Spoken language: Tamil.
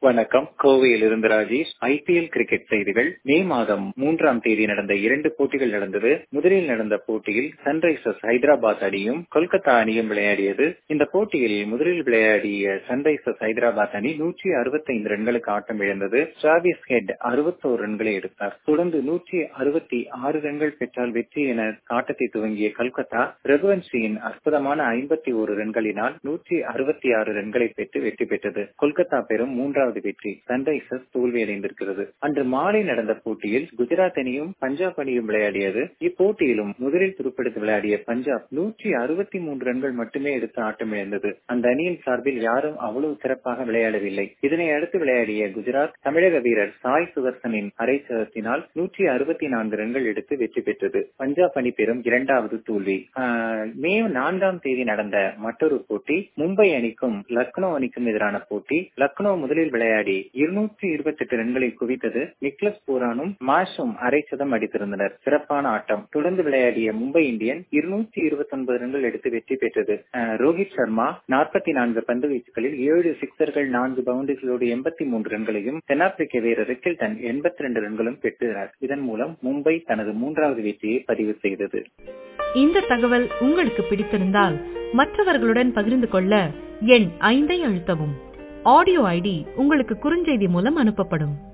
வணக்கம் கோவையில் இருந்து ராஜேஷ் ஐபிஎல் கிரிக்கெட் செய்திகள் மே மாதம் மூன்றாம் தேதி நடந்த இரண்டு போட்டிகள் நடந்தது முதலில் நடந்த போட்டியில் சன்ரைசர்ஸ் ஹைதராபாத் அணியும் கொல்கத்தா அணியும் விளையாடியது இந்த போட்டியில் முதலில் விளையாடிய சன்ரைசர்ஸ் ஹைதராபாத் அணி நூற்றி அறுபத்தைந்து ரன்களுக்கு ஆட்டம் இழந்தது டிராவிஸ் ஹெட் அறுபத்தோரு ரன்களை எடுத்தார் தொடர்ந்து நூற்றி அறுபத்தி ஆறு ரன்கள் பெற்றால் வெற்றி என ஆட்டத்தை துவங்கிய கொல்கத்தா ரகுவன்ஷியின் அற்புதமான ஐம்பத்தி ஒரு ரன்களினால் நூற்றி அறுபத்தி ஆறு ரன்களை பெற்று வெற்றி பெற்றது கொல்கத்தா பெறும் மூன்றாவது வெற்றி சன்ரைசர்ஸ் தோல்வியடைந்திருக்கிறது அன்று மாலை நடந்த போட்டியில் குஜராத் அணியும் பஞ்சாப் அணியும் விளையாடியது இப்போட்டியிலும் முதலில் துருப்பெடுத்து விளையாடிய பஞ்சாப் நூற்றி அறுபத்தி மூன்று ரன்கள் மட்டுமே எடுத்து ஆட்டம் இழந்தது அந்த அணியின் சார்பில் யாரும் அவ்வளவு சிறப்பாக விளையாடவில்லை இதனை அடுத்து விளையாடிய குஜராத் தமிழக வீரர் சாய் சுதர்சனின் அரைச்சதத்தினால் நூற்றி அறுபத்தி நான்கு ரன்கள் எடுத்து வெற்றி பெற்றது பஞ்சாப் அணி பெறும் இரண்டாவது தோல்வி மே நான்காம் தேதி நடந்த மற்றொரு போட்டி மும்பை அணிக்கும் லக்னோ அணிக்கும் எதிரான போட்டி லக்னோ முதலில் விளையாடி இருநூற்றி இருபத்தி எட்டு ரன்களை குவித்தது நிக்லஸ் பூரானும் மாஷும் அரைச்சதம் அடித்திருந்தனர் சிறப்பான ஆட்டம் தொடர்ந்து விளையாடிய மும்பை இந்தியன் இருநூற்றி இருபத்தி ஒன்பது ரன்கள் எடுத்து வெற்றி பெற்றது ரோஹித் சர்மா நாற்பத்தி நான்கு பந்து வீச்சுகளில் ஏழு சிக்சர்கள் நான்கு பவுண்டரிகளோடு எண்பத்தி மூன்று ரன்களையும் தென்னாப்பிரிக்க வீரர் ரிக்கில்டன் எண்பத்தி ரெண்டு ரன்களும் பெற்றார் இதன் மூலம் மும்பை தனது மூன்றாவது வெற்றியை பதிவு செய்தது இந்த தகவல் உங்களுக்கு பிடித்திருந்தால் மற்றவர்களுடன் பகிர்ந்து கொள்ள எண் ஐந்தை அழுத்தவும் ஆடியோ ஐடி உங்களுக்கு குறுஞ்செய்தி மூலம் அனுப்பப்படும்